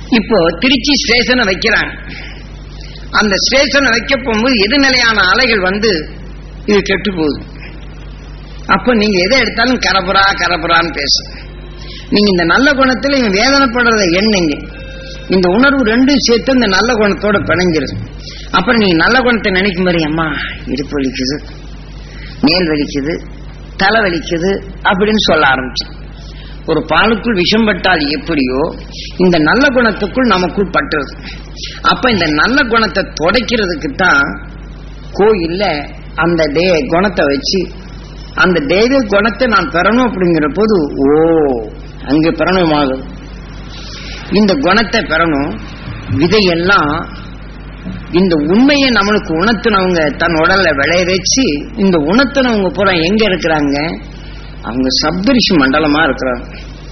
இப்போ திருச்சி ஸ்டேஷனை வைக்கிறாங்க அந்த ஸ்டேஷனை வைக்க போகும்போது எதிர்நிலையான அலைகள் வந்து இது கெட்டு போகுது அப்ப நீங்க எதை எடுத்தாலும் கரபுரா கரபுரான்னு பேசும் நீங்க இந்த நல்ல குணத்துல இவன் வேதனைப்படுறத எண்ணுங்க இந்த உணர்வு ரெண்டும் சேர்த்து இந்த நல்ல குணத்தோட பிணைஞ்சிருது அப்புறம் நீங்க நல்ல குணத்தை நினைக்கும் மாதிரி அம்மா இடுப்பு வலிக்குது மேல் வலிக்குது தலை வலிக்குது அப்படின்னு சொல்ல ஆரம்பிச்சு ஒரு பாலுக்குள் விஷம் பட்டால் எப்படியோ இந்த நல்ல குணத்துக்குள் நமக்குள் பட்டுறது அப்ப இந்த நல்ல குணத்தை துடைக்கிறதுக்கு தான் கோயில்ல அந்த தே குணத்தை வச்சு அந்த தெய்வ குணத்தை நான் பெறணும் அப்படிங்கிற போது ஓ அங்க பெறணுமாகுது இந்த குணத்தை பெறணும் விதையெல்லாம் இந்த உண்மையை நம்மளுக்கு உணர்த்தினவங்க தன் உடல்ல விளைய வச்சு இந்த உணர்த்தினவங்க பூரா எங்க இருக்கிறாங்க அவங்க சப்தரிஷி மண்டலமா இருக்கிறாங்க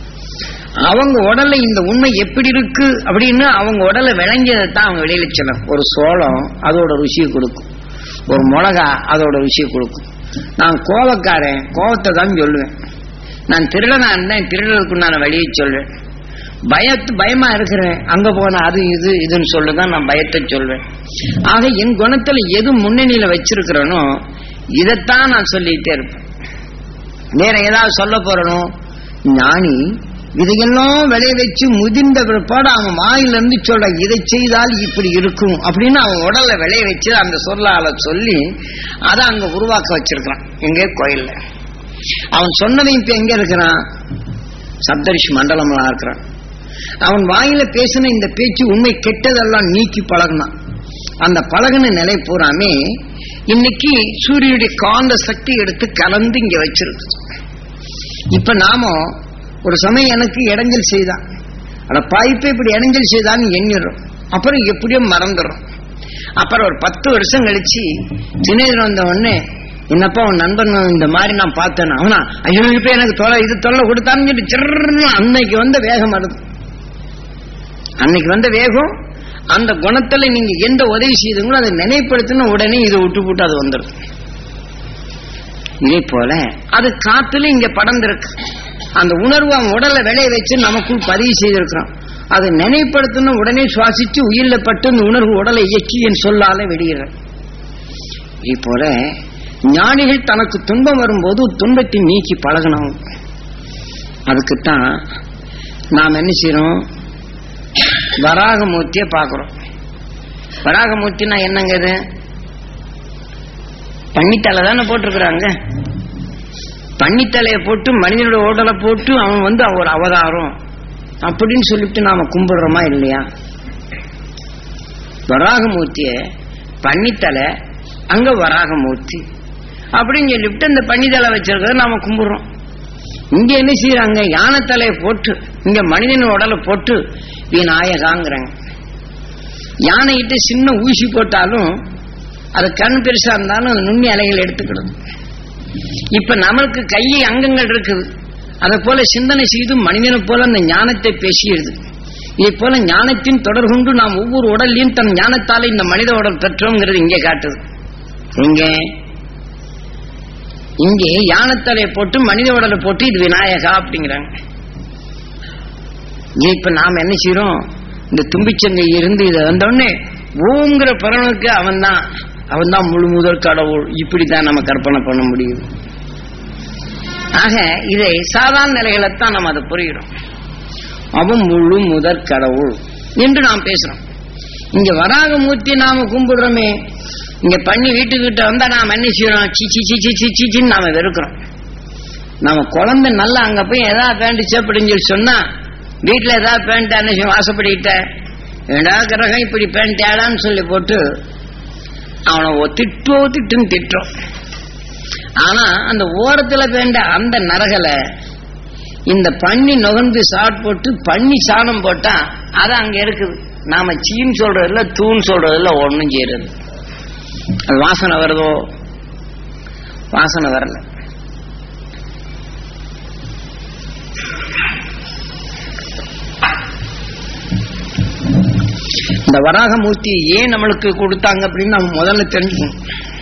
அவங்க உடல்ல இந்த உண்மை எப்படி இருக்கு அப்படின்னு அவங்க உடல்ல விளங்கியதை தான் அவங்க வெளியில சொல்லணும் ஒரு சோளம் அதோட ருசியை கொடுக்கும் ஒரு மிளகா அதோட ருசியை கொடுக்கும் நான் கோவக்காரன் கோவத்தை தான் சொல்லுவேன் நான் திருடனா இருந்தேன் திருடனுக்கு நான் வழியை சொல்றேன் பயத்து பயமா இருக்கிறேன் அங்க போனா அது இது இதுன்னு சொல்லுதான் நான் பயத்தை சொல்வேன் ஆக என் குணத்துல எது முன்னணியில வச்சிருக்கிறேனோ இதைத்தான் நான் சொல்லிட்டே இருப்பேன் வேற ஏதாவது சொல்ல போறனோ ஞானி இதையெல்லாம் விளைய வச்சு முதிர்ந்த பிற்பாடு அவன் வாயிலிருந்து சொல்ற இதை செய்தால் இப்படி இருக்கும் அப்படின்னு அவன் உடல்ல விளைய வச்சு அந்த சொல்லால சொல்லி அதை அங்க உருவாக்க வச்சிருக்கிறான் எங்க கோயில்ல அவன் சொன்னதையும் இப்ப எங்க இருக்கிறான் சப்தரிஷி மண்டலம்ல இருக்கிறான் அவன் வாயில பேசின இந்த பேச்சு உண்மை கெட்டதெல்லாம் நீக்கி பழகினான் அந்த பழகின நிலை பூராமே இன்னைக்கு சூரியனுடைய காந்த சக்தி எடுத்து கலந்து இங்க வச்சிருக்கு இப்ப நாம ஒரு சமயம் எனக்கு இடைஞ்சல் செய்தான் அட பாய்ப்பை இப்படி இடைஞ்சல் செய்தான்னு எண்ணிடுறோம் அப்புறம் எப்படியோ மறந்துடுறோம் அப்புறம் ஒரு பத்து வருஷம் கழிச்சு தினேதன் வந்த உடனே என்னப்பா உன் நண்பன் இந்த மாதிரி நான் பார்த்தேன் அவனா ஐயோ இப்ப எனக்கு தொலை இது தொல்லை கொடுத்தான்னு சொல்லி சிறன்னு அன்னைக்கு வந்த வேகம் வருது அன்னைக்கு வந்த வேகம் அந்த குணத்துல நீங்க எந்த உதவி செய்தீங்களோ அதை நினைப்படுத்தின உடனே இதை விட்டு போட்டு அது வந்துடும் இதே போல அது காத்துல இங்க படர்ந்திருக்கு அந்த உணர்வு அவன் உடல்ல விளைய வச்சு நமக்குள் பதிவு செய்திருக்கிறான் அதை நினைப்படுத்தின உடனே சுவாசிச்சு உயிரில பட்டு இந்த உணர்வு உடலை இயக்கி என் சொல்லால வெளியிடுற இதே போல ஞானிகள் தனக்கு துன்பம் வரும்போது துன்பத்தை நீக்கி பழகணும் அதுக்குத்தான் நாம் என்ன செய்யறோம் வராகமூர்த்திய பாக்குறோம் வராகமூர்த்தினா என்னங்க இது பன்னித்தலை தானே போட்டிருக்கிறாங்க பன்னித்தலையை போட்டு மனிதனோட உடலை போட்டு அவன் வந்து ஒரு அவதாரம் அப்படின்னு சொல்லிட்டு நாம கும்பிடுறோமா இல்லையா வராகமூர்த்திய பன்னித்தலை அங்க வராகமூர்த்தி அப்படின்னு சொல்லிவிட்டு இந்த பன்னித்தலை வச்சிருக்கிறத நாம கும்பிடுறோம் இங்க என்ன செய்யறாங்க யானை தலையை போட்டு இங்க மனிதன் உடலை போட்டு விநாயகாங்கிறாங்க யானைகிட்ட சின்ன ஊசி போட்டாலும் அது கண் பெருசா இருந்தாலும் அது நுண்ணி அலைகள் எடுத்துக்கிடும் இப்ப நம்மளுக்கு கை அங்கங்கள் இருக்குது அதை போல சிந்தனை செய்து மனிதனை போல அந்த ஞானத்தை பேசியது இதே போல ஞானத்தின் தொடர் கொண்டு நாம் ஒவ்வொரு உடல்லையும் தன் ஞானத்தால இந்த மனித உடல் பெற்றோங்கிறது இங்கே காட்டுது இங்க இங்கே யானத்தலையை போட்டு மனித உடலை போட்டு இது விநாயகா அப்படிங்கிறாங்க இங்க இப்ப நாம என்ன செய்யறோம் இந்த தும்பிச்சங்கை இருந்து இதை வந்தோடனே ஓங்கிற பரவனுக்கு அவன் தான் அவன் தான் முழு முதல் கடவுள் இப்படித்தான் நம்ம கற்பனை பண்ண முடியும் ஆக இதை சாதாரண நிலைகளைத்தான் நம்ம அதை புரிகிறோம் அவன் முழு முதற் கடவுள் என்று நாம் பேசுறோம் இங்க வராக மூர்த்தி நாம கும்பிடுறோமே இங்க பண்ணி வீட்டுக்கிட்ட வந்தா நாம என்ன செய்யறோம் சீச்சி சீச்சி சீச்சின்னு நாம வெறுக்கிறோம் நம்ம குழந்தை நல்லா அங்க போய் ஏதாவது பேண்ட் சேப்படின்னு சொல்லி சொன்னா வீட்டுல ஏதாவது பேண்ட் என்ன செய்யும் ஆசைப்படிட்ட ஏடா கிரகம் இப்படி பேண்ட் ஏடான்னு சொல்லி போட்டு அவனை ஒ- திட்டோ திட்டுன்னு திட்டுறோம் ஆனா அந்த ஓரத்துல பேண்ட அந்த நரகலை இந்த பன்னி நுகர்ந்து சாட் போட்டு பன்னி சாணம் போட்டா அது அங்க இருக்குது நாம சீன் சொல்றதுல தூண் சொல்றதுல ஒண்ணும் செய்யறது அது வாசனை வருதோ வாசனை வரல இந்த வராகமூர்த்தி ஏன் நம்மளுக்கு கொடுத்தாங்க அப்படின்னு நம்ம முதல்ல தெரிஞ்சுக்கணும்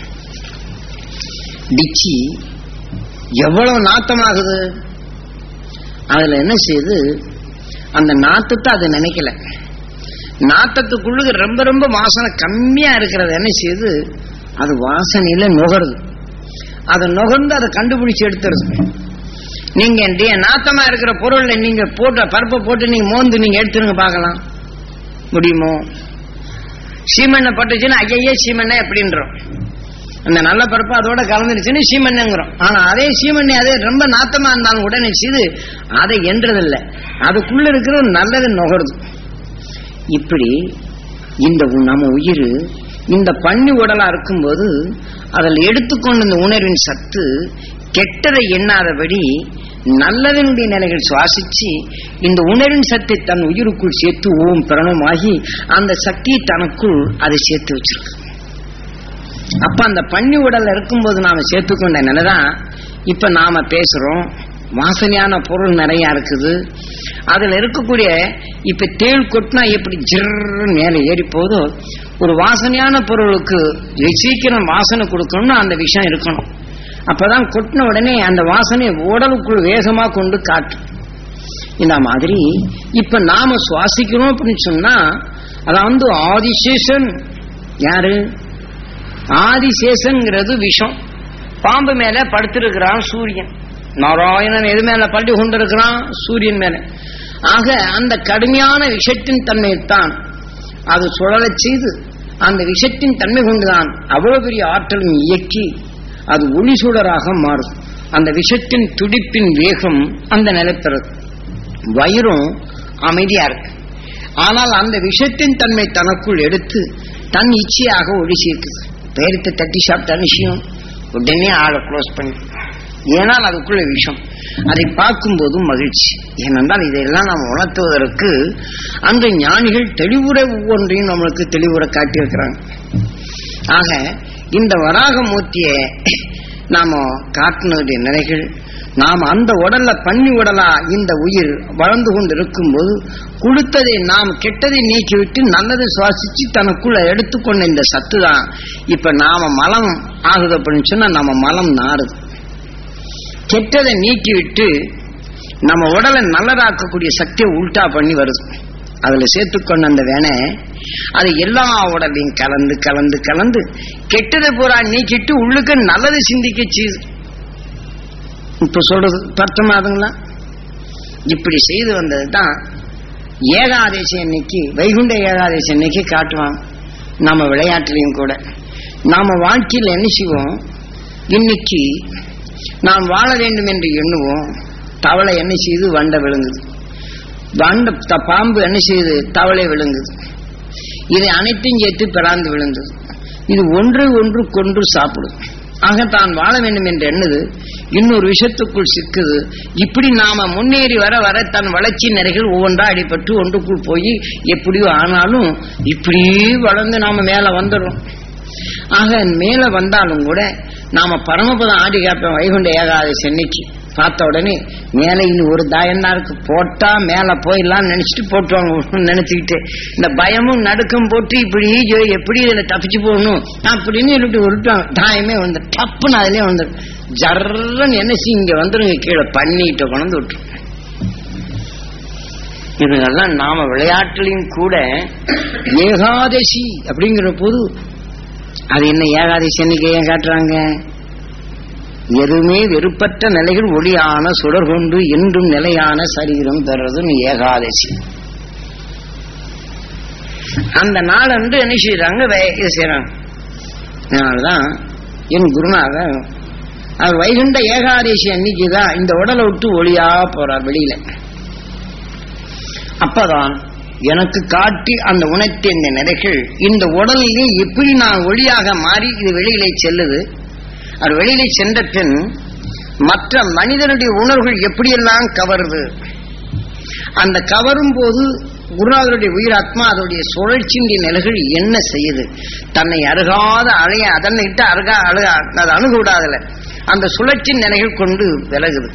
டிச்சி எவ்வளவு நாத்தமாகுது அதுல என்ன செய்யுது அந்த நாத்தத்தை அது நினைக்கல நாத்தத்துக்குள்ளுக்கு ரொம்ப ரொம்ப வாசனை கம்மியா இருக்கிறது என்ன செய்யுது அது வாசனையில நுகருது அதை நுகர்ந்து அதை கண்டுபிடிச்சு எடுத்துருது நீங்க டே- நாத்தமா இருக்கிற பொருள்ல நீங்க போட்ட பருப்பை போட்டு நீங்க மோந்து நீங்க எடுத்துருங்க பார்க்கலாம் முடியுமோ சீமெண்ணை பட்டுச்சுன்னா ஐயையே சீமெண்ணெய் எப்படின்றோம் அந்த நல்ல பருப்பு அதோட கலந்துருச்சுன்னு சீமெண்ணுங்கிறோம் ஆனா அதே சீமெண்ணெய் அதே ரொம்ப நாத்தமா இருந்தாலும் உடனே செய்து அதை என்றதில்லை அதுக்குள்ள இருக்கிற நல்லது நுகருது இப்படி இந்த உ- நம்ம உயிர் இந்த பன்னி உடலா இருக்கும்போது அதில் எடுத்துக்கொண்ட இந்த உணர்வின் சத்து கெட்டதை எண்ணாதபடி நல்லதனுடைய நிலைகள் சுவாசிச்சு இந்த உணர்வின் சத்தை தன் உயிருக்குள் சேர்த்து ஓம் பிரணமாகி அந்த சக்தியை தனக்குள் அதை சேர்த்து வச்சிருக்கு அப்ப அந்த பன்னி உடல்ல இருக்கும்போது நாம சேர்த்துக்கொண்ட நிலைதான் இப்ப நாம பேசுறோம் வாசனையான பொருள் நிறைய இருக்குது அதுல இருக்கக்கூடிய இப்ப தேள் கொட்டினா எப்படி ஜிர்ன்னு மேல ஏறி போதோ ஒரு வாசனையான பொருளுக்கு சீக்கிரம் வாசனை கொடுக்கணும்னு அந்த விஷயம் இருக்கணும் அப்பதான் கொட்டின உடனே அந்த வாசனை உடலுக்குள் வேகமா கொண்டு காட்டும் இந்த மாதிரி இப்ப நாம சுவாசிக்கிறோம் அப்படின்னு சொன்னா அதான் வந்து ஆதிசேஷன் யாரு ஆதிசேஷன்ங்கிறது விஷம் பாம்பு மேல படுத்திருக்கிறான் சூரியன் நாராயணன் எது மேல பள்ளி கொண்டிருக்கிறான் சூரியன் மேல ஆக அந்த கடுமையான விஷத்தின் தன்மையைத்தான் அது சுழலச் செய்து அந்த விஷத்தின் தன்மை கொண்டுதான் அவ்வளவு பெரிய ஆற்றலும் இயக்கி அது ஒளி சுடராக மாறும் அந்த விஷத்தின் துடிப்பின் வேகம் அந்த நிலை பெறுது வயிறும் அமைதியா இருக்கு ஆனால் அந்த விஷத்தின் தன்மை தனக்குள் எடுத்து தன் இச்சையாக ஒளி சேர்க்குது பேரத்தை தட்டி சாப்பிட்ட விஷயம் உடனே ஆளை க்ளோஸ் பண்ணி ஏனால் அதுக்குள்ள விஷம் அதை பார்க்கும்போதும் மகிழ்ச்சி ஏனென்றால் இதையெல்லாம் நாம் உணர்த்துவதற்கு அந்த ஞானிகள் தெளிவுரை ஒவ்வொன்றையும் நம்மளுக்கு தெளிவுற காட்டியிருக்கிறாங்க ஆக இந்த வராக மூர்த்தியை நாம காட்டினுடைய நிலைகள் நாம் அந்த உடல்ல பண்ணி உடலா இந்த உயிர் வளர்ந்து கொண்டு இருக்கும்போது கொடுத்ததை நாம் கெட்டதை நீக்கிவிட்டு நல்லதை சுவாசிச்சு தனக்குள்ள எடுத்துக்கொண்ட இந்த சத்து தான் இப்ப நாம மலம் ஆகுது அப்படின்னு சொன்னா நம்ம மலம் நாறுது கெட்டதை நீக்கிவிட்டு நம்ம உடலை நல்லதாக்கக்கூடிய சக்தியை உல்டா பண்ணி வருது அதுல சேர்த்துக்கொண்ட அந்த வேணை அது எல்லா உடலையும் கலந்து கலந்து கலந்து கெட்டதை பூரா நீக்கிட்டு உள்ளுக்கு நல்லதை சிந்திக்க செய்யுது இப்ப சொல்றது பர்த்தமாதுங்களா இப்படி செய்து வந்தது தான் ஏகாதேசி அன்னைக்கு வைகுண்ட ஏகாதேசி அன்னைக்கு காட்டுவாங்க நம்ம விளையாட்டுலையும் கூட நாம வாழ்க்கையில் என்ன செய்வோம் இன்னைக்கு நாம் வாழ வேண்டும் என்று எண்ணுவோம் தவளை என்ன செய்து வண்டை விழுங்குது வண்ட த- பாம்பு என்ன செய்யுது தவளை விழுங்குது இதை அனைத்தையும் சேர்த்து பிறாந்து விழுந்தது இது ஒன்று ஒன்று கொன்று சாப்பிடும் ஆக தான் வாழ வேண்டும் என்று எண்ணுது இன்னொரு விஷயத்துக்குள் சிக்குது இப்படி நாம முன்னேறி வர வர தன் வளர்ச்சி நிறைகள் ஒவ்வொன்றா அடிபட்டு ஒன்றுக்குள் போய் எப்படியோ ஆனாலும் இப்படியே வளர்ந்து நாம மேல வந்துடுறோம் ஆக மேல வந்தாலும் கூட நாம பரமபதம் ஆடி காப்போம் வைகுண்ட ஏகாதசி அன்னைக்கு பார்த்த உடனே மேல இன்னும் ஒரு தாயந்தா இருக்கு போட்டா மேல போயிடலாம் நினைச்சிட்டு போட்டுவாங்க நினைச்சுக்கிட்டு இந்த பயமும் நடுக்கம் போட்டு இப்படி ஐயோ, எப்படி இதுல தப்பிச்சு போகணும் அப்படின்னு சொல்லிட்டு உருட்டுவாங்க தாயமே வந்து டப்புன்னு அதுலயே வந்து ஜர்றன்னு என்ன செய்ய இங்க வந்துருங்க கீழே பண்ணிட்டு கொண்டு விட்டுரும் இதுங்கெல்லாம் நாம விளையாட்டுலையும் கூட ஏகாதசி அப்படிங்கிற போது அது என்ன ஏகாதசி அன்னைக்கு ஏன் காட்டுறாங்க எதுவுமே வெறுப்பற்ற நிலைகள் ஒளியான சுடர் கொண்டு என்றும் நிலையான சரீரம் பெறதுன்னு ஏகாதசி அந்த நாள் அன்று என்ன செய்யறாங்க வே- இது செய்யறாங்க அதனாலதான் என் குருநாதர் அவர் வைகுண்ட ஏகாதசி அன்னைக்கு தான் இந்த உடலை விட்டு ஒளியா போறார் வெளியில அப்பதான் எனக்கு காட்டி அந்த உணர்த்திய இந்த நிலைகள் இந்த உடலிலே எப்படி நான் ஒளியாக மாறி இது வெளியிலே செல்லுது அது வெளியிலே சென்ற பின் மற்ற மனிதனுடைய உணர்வுகள் எப்படியெல்லாம் கவருது அந்த கவரும் போது குருநாதருடைய உயிராத்மா அதனுடைய சுழற்சியின் நிலைகள் என்ன செய்யுது தன்னை அருகாத அலைய அதனை இட்டு அருகா அழுகா அது அணுக விடாதல அந்த சுழற்சி நிலைகள் கொண்டு விலகுது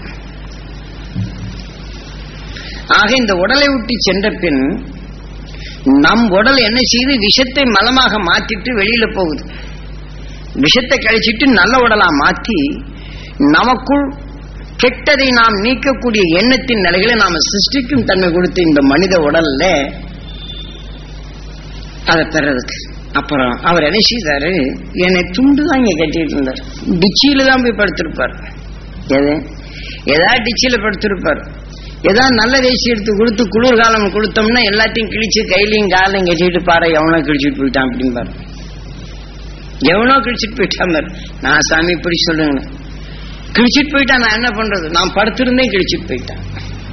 ஆக இந்த உடலை விட்டு சென்ற பின் நம் உடல் என்ன செய்து விஷத்தை மலமாக மாத்திட்டு வெளியில போகுது விஷத்தை கழிச்சிட்டு நல்ல உடலா மாத்தி நமக்குள் கெட்டதை நாம் நீக்கக்கூடிய எண்ணத்தின் நிலைகளை நாம சிருஷ்டிக்கும் தன்மை கொடுத்த இந்த மனித உடல்ல அதை பெறதுக்கு அப்புறம் அவர் என்ன செய்தாரு என்னை துண்டு தான் இங்க கட்டிட்டு இருந்தார் டிச்சியில தான் போய் படுத்திருப்பார் எது ஏதாவது டிச்சியில படுத்திருப்பார் ஏதாவது நல்ல வேசி எடுத்து கொடுத்து குளிர்காலம் கொடுத்தோம்னா எல்லாத்தையும் கிழிச்சு கையிலையும் காலையும் கட்டிட்டு பாரு எவனோ கிழிச்சிட்டு போயிட்டான் அப்படிம்பாரு எவனோ கிழிச்சிட்டு போயிட்டான் பாரு நான் சாமி இப்படி சொல்லுங்க கிழிச்சிட்டு போயிட்டா நான் என்ன பண்றது நான் படுத்திருந்தேன் கிழிச்சிட்டு போயிட்டான்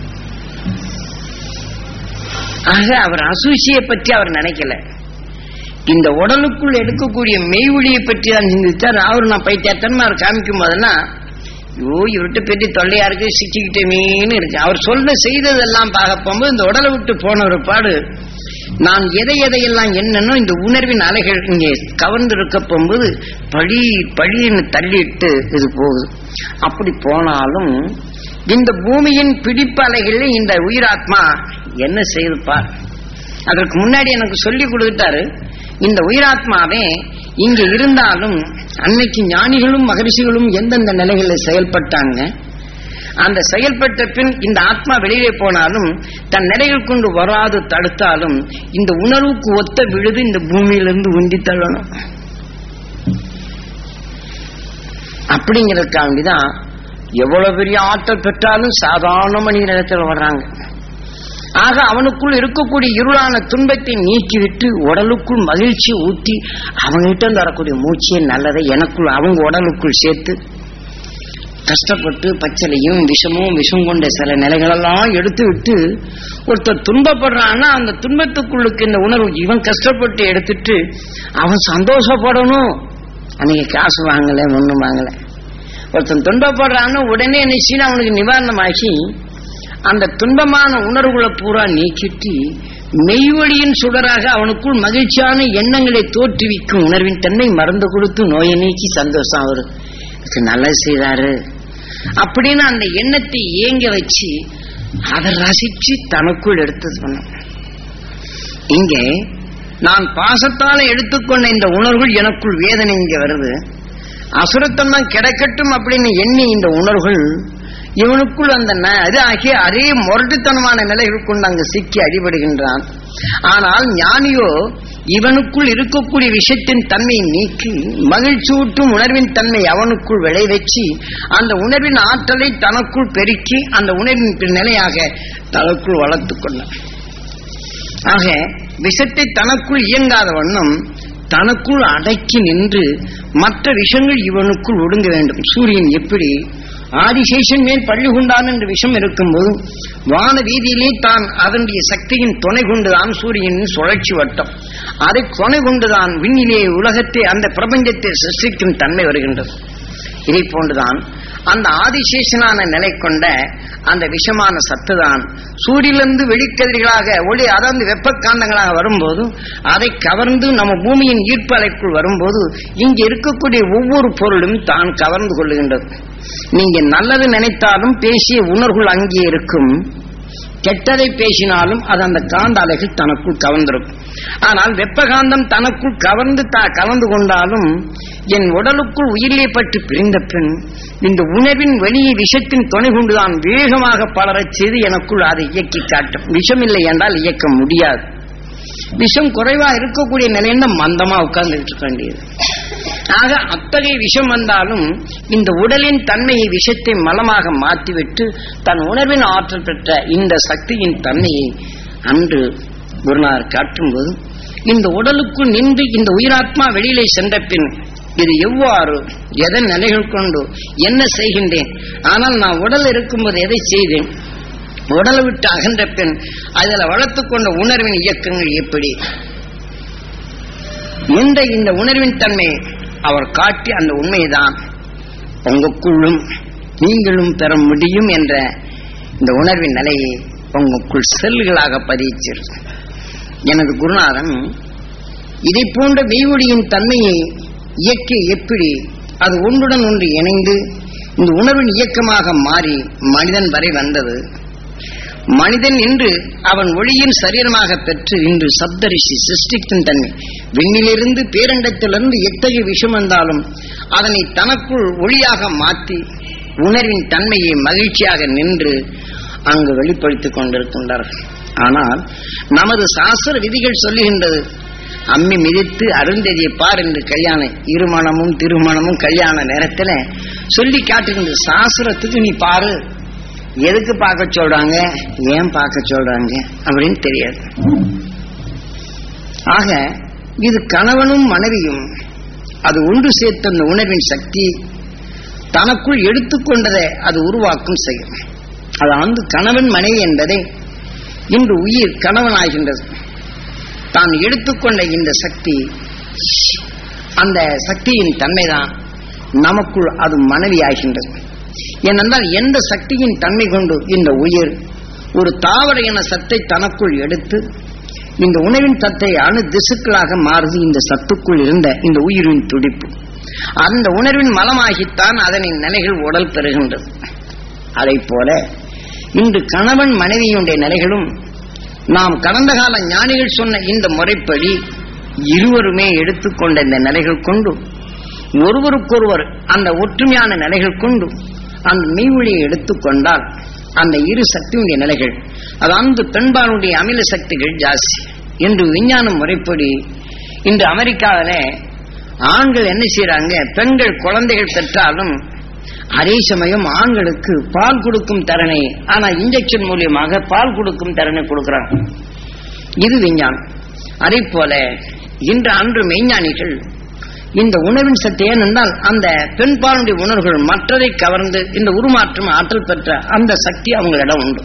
ஆக அவர் அசூசியை பற்றி அவர் நினைக்கல இந்த உடலுக்குள் எடுக்கக்கூடிய மெய்வொழியை பற்றி தான் சிந்தித்தார் அவர் நான் பைத்தியத்தன்மா அவர் காமிக்கும் போதெல்லாம் ஐயோ இவர்கிட்ட பெரிய தொல்லையா இருக்கு சிக்கிக்கிட்டமேன்னு இருக்கு அவர் சொல்ல செய்ததெல்லாம் பார்க்க போகும்போது இந்த உடலை விட்டு போன ஒரு பாடு நான் எதை எதையெல்லாம் என்னன்னோ இந்த உணர்வின் அலைகள் இங்கே கவர்ந்து இருக்க போகும்போது பழி பழின்னு தள்ளிட்டு இது போகுது அப்படி போனாலும் இந்த பூமியின் பிடிப்பு அலைகளில் இந்த உயிராத்மா என்ன செய்துப்பார் அதற்கு முன்னாடி எனக்கு சொல்லி கொடுத்துட்டாரு இந்த உயிராத்மாவே இங்க இருந்தாலும் அன்னைக்கு ஞானிகளும் மகரிஷிகளும் எந்தெந்த நிலைகளில் செயல்பட்டாங்க அந்த செயல்பட்ட பின் இந்த ஆத்மா வெளியே போனாலும் தன் நிலைகள் கொண்டு வராது தடுத்தாலும் இந்த உணர்வுக்கு ஒத்த விழுது இந்த பூமியிலிருந்து உந்தி தள்ளணும் அப்படிங்கிறதுக்காண்டிதான் எவ்வளவு பெரிய ஆற்றல் பெற்றாலும் சாதாரண மனித இடத்துல வர்றாங்க ஆக அவனுக்குள் இருக்கக்கூடிய இருளான துன்பத்தை நீக்கிவிட்டு உடலுக்குள் மகிழ்ச்சி ஊட்டி அவங்ககிட்ட இருந்து வரக்கூடிய மூச்சியே நல்லதை எனக்குள் அவங்க உடலுக்குள் சேர்த்து கஷ்டப்பட்டு பச்சளையும் விஷமும் விஷம் கொண்ட சில நிலைகளெல்லாம் எடுத்து விட்டு ஒருத்தர் துன்பப்படுறான்னா அந்த துன்பத்துக்குள்ளுக்கு இந்த உணர்வு இவன் கஷ்டப்பட்டு எடுத்துட்டு அவன் சந்தோஷப்படணும் அன்னைக்கு காசு வாங்கல ஒண்ணும் வாங்கல ஒருத்தன் துன்பப்படுறான்னு உடனே நிச்சயம் அவனுக்கு நிவாரணமாகி அந்த துன்பமான உணர்வுகளை பூரா நீக்கிட்டு மெய்வழியின் சுடராக அவனுக்குள் மகிழ்ச்சியான எண்ணங்களை தோற்றுவிக்கும் உணர்வின் தன்மை மறந்து கொடுத்து நோயை நீக்கி சந்தோஷம் அவரு இதுக்கு நல்லது செய்தாரு அப்படின்னு அந்த எண்ணத்தை ஏங்க வச்சு அதை ரசிச்சு தனக்குள் எடுத்து சொன்னான் இங்கே நான் பாசத்தால எடுத்துக்கொண்ட இந்த உணர்வுகள் எனக்குள் வேதனை இங்க வருது அசுரத்தனம் கிடைக்கட்டும் அப்படின்னு எண்ணி இந்த உணர்வுகள் இவனுக்குள் அந்த ந- இது ஆகிய அதே முரட்டுத்தனமான நிலைகள் கொண்டு அங்கு சிக்கி அடிபடுகின்றான் ஆனால் ஞானியோ இவனுக்குள் இருக்கக்கூடிய விஷயத்தின் தன்மையை நீக்கி மகிழ்ச்சியூட்டும் உணர்வின் தன்மை அவனுக்குள் விளைவச்சு அந்த உணர்வின் ஆற்றலை தனக்குள் பெருக்கி அந்த உணர்வின் பின் நிலையாக தனக்குள் வளர்த்துக் கொண்டான் ஆக விஷத்தை தனக்குள் இயங்காத வண்ணம் தனக்குள் அடக்கி நின்று மற்ற விஷங்கள் இவனுக்குள் ஒடுங்க வேண்டும் சூரியன் எப்படி ஆதிசேஷன் மேல் பள்ளி கொண்டான் என்ற விஷம் இருக்கும்போது வான வீதியிலே தான் அதனுடைய சக்தியின் துணை கொண்டுதான் சூரியனின் சுழற்சி வட்டம் அதை துணை கொண்டுதான் விண்ணிலே உலகத்தை அந்த பிரபஞ்சத்தை சிருஷ்டிக்கும் தன்மை வருகின்றது இதை போன்றுதான் அந்த ஆதிசேஷனான நிலை கொண்ட அந்த விஷமான சத்துதான் சூரியனிலிருந்து வெளிக்கதிர்களாக ஒளி அதாவது வெப்ப காந்தங்களாக வரும்போது அதை கவர்ந்து நம்ம பூமியின் ஈர்ப்பு அலைக்குள் வரும்போது இங்க இருக்கக்கூடிய ஒவ்வொரு பொருளும் தான் கவர்ந்து கொள்ளுகின்றது நீங்க நல்லது நினைத்தாலும் பேசிய உணர்வுகள் அங்கே இருக்கும் கெட்டதை பேசினாலும் அது அந்த காந்த அலைகள் தனக்குள் கவர்ந்திருக்கும் ஆனால் வெப்பகாந்தம் தனக்குள் கவர்ந்து தா கலந்து கொண்டாலும் என் உடலுக்குள் உயிரிலே பட்டு பிரிந்த பின் இந்த உணர்வின் வெளியே விஷத்தின் துணை கொண்டுதான் வேகமாக பலரச் செய்து எனக்குள் அதை இயக்கி காட்டும் விஷம் இல்லை என்றால் இயக்க முடியாது விஷம் குறைவா இருக்கக்கூடிய நிலையில மந்தமா உட்கார்ந்துட்டு இருக்க வேண்டியது ஆக அத்தகைய விஷம் வந்தாலும் இந்த உடலின் தன்மையை விஷத்தை மலமாக மாற்றிவிட்டு தன் உணர்வின் ஆற்றல் பெற்ற இந்த சக்தியின் தன்மையை அன்று குருநாதர் காட்டும்போது இந்த உடலுக்குள் நின்று இந்த உயிராத்மா வெளியிலே சென்ற பின் இது எவ்வாறு எதன் நிலைகள் கொண்டு என்ன செய்கின்றேன் ஆனால் நான் உடல் இருக்கும்போது எதை செய்தேன் உடலை விட்டு அகன்ற பின் அதில் வளர்த்துக் கொண்ட உணர்வின் இயக்கங்கள் எப்படி என்ற இந்த உணர்வின் தன்மை அவர் காட்டி அந்த உண்மைதான் உங்களுக்குள்ளும் நீங்களும் பெற முடியும் என்ற இந்த உணர்வின் நிலையை உங்களுக்குள் செல்களாக பதிச்சிரு எனது குருநாதன் இதை போன்ற மெய்வொழியின் தன்மையை இயக்க எப்படி அது ஒன்றுடன் ஒன்று இணைந்து இந்த உணர்வின் இயக்கமாக மாறி மனிதன் வரை வந்தது மனிதன் இன்று அவன் ஒளியின் சரீரமாக பெற்று இன்று சப்தரிஷி சிருஷ்டிக்கும் தன்மை விண்ணிலிருந்து பேரண்டத்திலிருந்து எத்தகைய விஷம் வந்தாலும் அதனை தனக்குள் ஒளியாக மாற்றி உணர்வின் தன்மையை மகிழ்ச்சியாக நின்று அங்கு வெளிப்படுத்திக் கொண்டிருக்கின்றார்கள் ஆனால் நமது சாஸ்திர விதிகள் சொல்லுகின்றது அம்மி மிதித்து அருந்ததியை பார் என்று கல்யாண இருமணமும் திருமணமும் கல்யாண நேரத்துல சொல்லி காட்டுகின்ற சாஸ்திரத்துக்கு நீ பாரு எதுக்கு பார்க்க சொல்றாங்க ஏன் பார்க்க சொல்றாங்க அப்படின்னு தெரியாது ஆக இது கணவனும் மனைவியும் அது ஒன்று சேர்த்த அந்த உணர்வின் சக்தி தனக்குள் எடுத்துக்கொண்டதை அது உருவாக்கும் செய்யும் அது அந்த கணவன் மனைவி என்பதை இன்று உயிர் கணவனாகின்றது தான் எடுத்துக்கொண்ட இந்த சக்தி அந்த சக்தியின் தன்மைதான் நமக்குள் அது மனைவி ஆகின்றது ஏனென்றால் எந்த சக்தியின் தன்மை கொண்டு இந்த உயிர் ஒரு தாவர இன சத்தை தனக்குள் எடுத்து இந்த உணவின் சத்தை அணு திசுக்களாக மாறுது இந்த சத்துக்குள் இருந்த இந்த உயிரின் துடிப்பு அந்த உணர்வின் மலமாகித்தான் அதனின் நிலைகள் உடல் பெறுகின்றது அதை போல இன்று கணவன் மனைவியுடைய நிலைகளும் நாம் கடந்த கால ஞானிகள் சொன்ன இந்த முறைப்படி இருவருமே எடுத்துக்கொண்ட இந்த நிலைகள் கொண்டு ஒருவருக்கொருவர் அந்த ஒற்றுமையான நிலைகள் கொண்டு அந்த மெய்வழியை எடுத்துக்கொண்டால் அந்த இரு சக்தியுடைய நிலைகள் அது அந்த பெண்பாளுடைய அமில சக்திகள் ஜாஸ்தி என்று விஞ்ஞான முறைப்படி இன்று அமெரிக்காவிலே ஆண்கள் என்ன செய்யறாங்க பெண்கள் குழந்தைகள் பெற்றாலும் அதே சமயம் ஆண்களுக்கு பால் கொடுக்கும் திறனை ஆனா இன்ஜெக்ஷன் மூலியமாக பால் கொடுக்கும் திறனை கொடுக்கிறாங்க இது விஞ்ஞானம் அதே போல இன்று அன்று மெய்ஞானிகள் இந்த உணவின் சக்தி ஏனென்றால் அந்த பெண் பாலுடைய உணர்வுகள் மற்றதை கவர்ந்து இந்த உருமாற்றம் ஆற்றல் பெற்ற அந்த சக்தி அவங்களிடம் உண்டு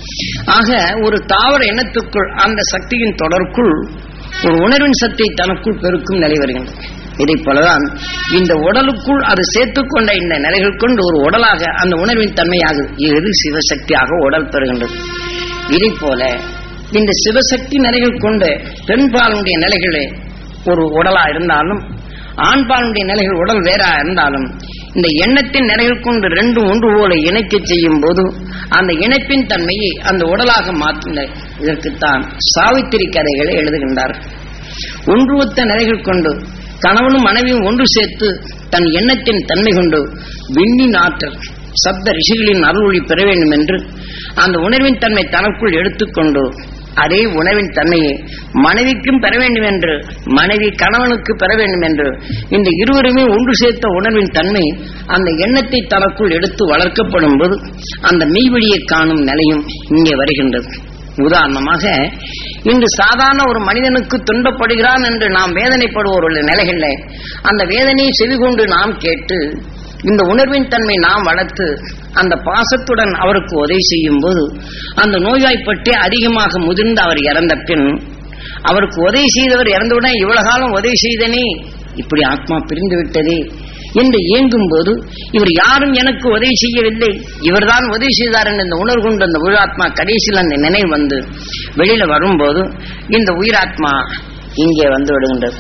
ஆக ஒரு தாவர இனத்துக்குள் அந்த சக்தியின் தொடர்க்குள் ஒரு உணர்வின் சக்தியை தனக்குள் பெருக்கும் நிலை வருகின்றது இதை போலதான் இந்த உடலுக்குள் அது சேர்த்துக்கொண்ட இந்த நிலைகள் கொண்டு ஒரு உடலாக அந்த உணர்வின் தன்மையாகுது இது சிவசக்தியாக உடல் பெறுகின்றது இதை போல இந்த சிவசக்தி நிலைகள் கொண்ட பெண்பாலுடைய நிலைகளே ஒரு உடலா இருந்தாலும் ஆண்பாலுடைய நிலைகள் உடல் வேறா இருந்தாலும் இந்த எண்ணத்தின் நிலைகள் கொண்டு ரெண்டும் ஒன்று போல இணைக்க செய்யும் போது அந்த இணைப்பின் தன்மையை அந்த உடலாக மாற்றின இதற்குத்தான் சாவித்திரி கதைகளை எழுதுகின்றார்கள் ஒன்றுவத்த நிலைகள் கொண்டு கணவனும் மனைவியும் ஒன்று சேர்த்து தன் எண்ணத்தின் தன்மை கொண்டு விண்ணின் ஆற்றல் சப்த ரிஷிகளின் அருள்ஒளி பெற வேண்டும் என்று அந்த உணர்வின் தன்மை தனக்குள் எடுத்துக்கொண்டு அதே உணவின் தன்மையை மனைவிக்கும் பெற வேண்டும் என்று மனைவி கணவனுக்கு பெற வேண்டும் என்று இந்த இருவருமே ஒன்று சேர்த்த உணர்வின் தன்மை அந்த எண்ணத்தை தனக்குள் எடுத்து வளர்க்கப்படும் போது அந்த மெய்வழியை காணும் நிலையும் இங்கே வருகின்றது உதாரணமாக இன்று சாதாரண ஒரு மனிதனுக்கு துன்பப்படுகிறான் என்று நாம் வேதனைப்படுவோருடைய நிலைகள்ல அந்த வேதனையை செவிகொண்டு நாம் கேட்டு இந்த உணர்வின் தன்மை நாம் வளர்த்து அந்த பாசத்துடன் அவருக்கு உதவி செய்யும் போது அந்த நோய்வாய்ப்பட்டு அதிகமாக முதிர்ந்து அவர் இறந்த பின் அவருக்கு உதவி செய்தவர் இறந்தவுடன் இவ்வளவு காலம் உதவி செய்தனே இப்படி ஆத்மா பிரிந்து விட்டதே என்று இயங்கும் போது இவர் யாரும் எனக்கு உதவி செய்யவில்லை இவர்தான் உதவி செய்தார் என்ற இந்த உணர்வு கொண்டு அந்த உயிராத்மா கடைசியில் அந்த நினைவு வந்து வெளியில வரும்போது இந்த உயிராத்மா இங்கே வந்து விடுகின்றது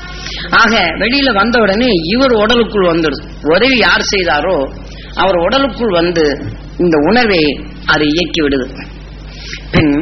ஆக வெளியில வந்த உடனே இவர் உடலுக்குள் வந்துடுது உதவி யார் செய்தாரோ அவர் உடலுக்குள் வந்து இந்த உணர்வை அதை இயக்கி விடுது பின்